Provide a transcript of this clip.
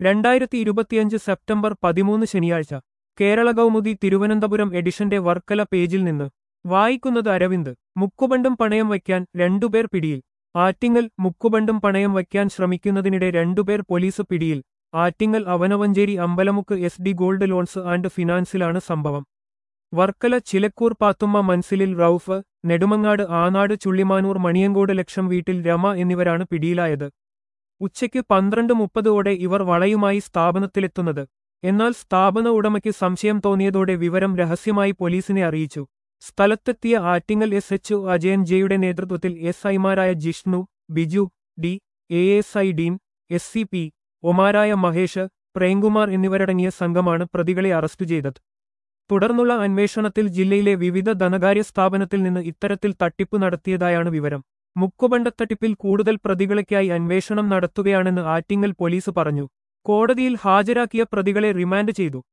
രണ്ടായിരത്തി ഇരുപത്തിയഞ്ച് സെപ്റ്റംബർ പതിമൂന്ന് ശനിയാഴ്ച കേരള കൗമുദി തിരുവനന്തപുരം എഡിഷന്റെ വർക്കല പേജിൽ നിന്ന് വായിക്കുന്നത് അരവിന്ദ് മുക്കുബണ്ടും പണയം വയ്ക്കാൻ രണ്ടുപേർ പിടിയിൽ ആറ്റിങ്ങൽ മുക്കുബണ്ടും പണയം വയ്ക്കാൻ ശ്രമിക്കുന്നതിനിടെ രണ്ടുപേർ പോലീസ് പിടിയിൽ Attingal Avanavanchery Ambalamukku S D gold loans and ഫിനാൻസിലാണ് സംഭവം വർക്കല ചിലക്കൂർ പാത്തുമ്മ മൻസിലിൽ റൌഫ് നെടുമങ്ങാട് ആനാട് ചുള്ളിമാനൂർ മണിയങ്കോട് ലക്ഷം വീട്ടിൽ രമ എന്നിവരാണ് പിടിയിലായത് ഉച്ചയ്ക്ക് പന്ത്രണ്ട് മുപ്പതോടെ ഇവർ വളയുമായി സ്ഥാപനത്തിലെത്തുന്നത് എന്നാൽ സ്ഥാപന ഉടമയ്ക്ക് സംശയം തോന്നിയതോടെ വിവരം രഹസ്യമായി പോലീസിനെ അറിയിച്ചു സ്ഥലത്തെത്തിയ ആറ്റിങ്ങൽ എസ് എച്ച് അജയൻ ജെയുടെ നേതൃത്വത്തിൽ എസ് ഐമാരായ Jishnu Biju D A S I Deen S C P ഒമാരായ മഹേഷ് പ്രേംകുമാർ എന്നിവരടങ്ങിയ സംഘമാണ് പ്രതികളെ അറസ്റ്റ് ചെയ്തത് തുടർന്നുള്ള അന്വേഷണത്തിൽ ജില്ലയിലെ വിവിധ ധനകാര്യ സ്ഥാപനത്തിൽ നിന്ന് ഇത്തരത്തിൽ തട്ടിപ്പ് നടത്തിയതായാണ് വിവരം മുക്കുബണ്ടത്തട്ടിപ്പിൽ കൂടുതൽ പ്രതികളയ്ക്കായി അന്വേഷണം നടത്തുകയാണെന്ന് ആറ്റിങ്ങൽ പോലീസ് പറഞ്ഞു കോടതിയിൽ ഹാജരാക്കിയ പ്രതികളെ റിമാൻഡ് ചെയ്തു